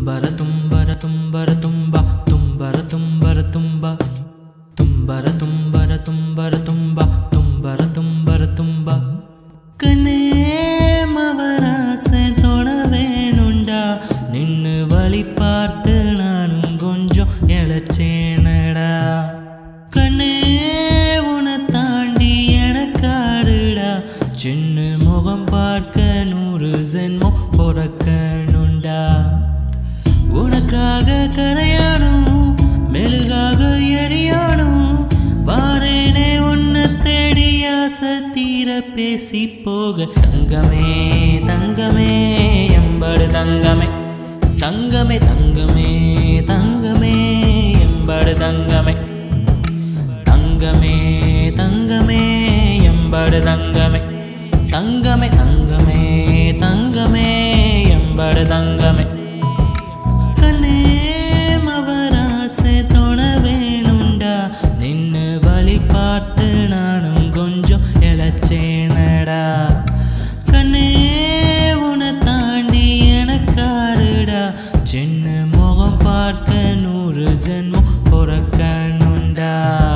தும்பர தும்பர தும்பர தும்பா தும்பர தும்பர தும்பா தும்பர தும்பர தும்பர தும்பா தும்பர தும்பர தும்பா கண்ணே மவராசை தொட வேணுண்டா நின்னு வழி பார்த்து நானும் கொஞ்சம் இழைச்சேனடா கண்ணே உன்னை தாண்டி எனக்காருடா சின்ன முகம் பார்க்க நூறு ஜென்மம் பிறக்கணுண்டா உனக்காக கரையானும் மெழுகாக எரியானும் வாரேனே உன்னை தேடி ஆசை தீர பேசி போக தங்கமே தங்கமே எம்படு தங்கமே தங்கமே தங்கமே தங்கமே எம்படு தங்கமே தங்கமே தங்கமே எம்படு தங்கமே தங்கமே தங்கமே தங்கமே எம்படு தங்கமே கண்ணே மவராசை தொட வேணுண்டா நின்னு வழி பார்த்து நானும் கொஞ்சம் இழைச்சேனடா கண்ணே உன்னை தாண்டி எனக்காருடா சின்ன முகம் பார்க்க நூறு ஜென்மம் பிறக்கணுண்டா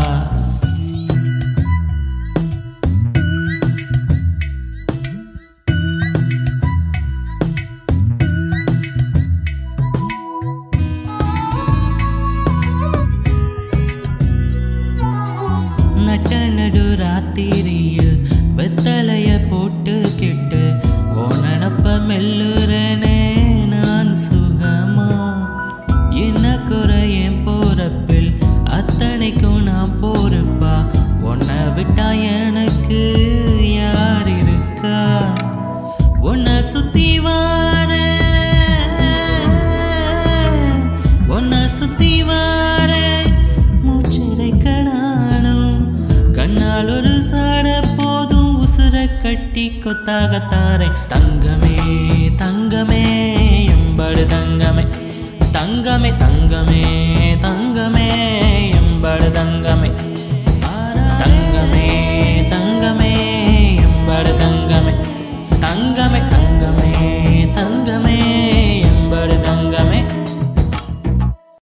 நட்ட நடு ராத்திரியில் வெத்தலைய போட்டு கிட்டு ஓ நினப்ப மெல்லுறனே நான் சுகமா என்ன குறை என் போறப்பில் அத்தனைக்கும் நான் போறப்பா உன்னை விட்டா எனக்கு யார் இருக்கா உன்னை சுத்தி வார உன்னை சுத்தி வார மூச்சிறை கணானும் கண்ணால் ஒரு சாட போதும் உசுர கட்டி கொத்தாக தாரேன் தங்கமே தங்கமே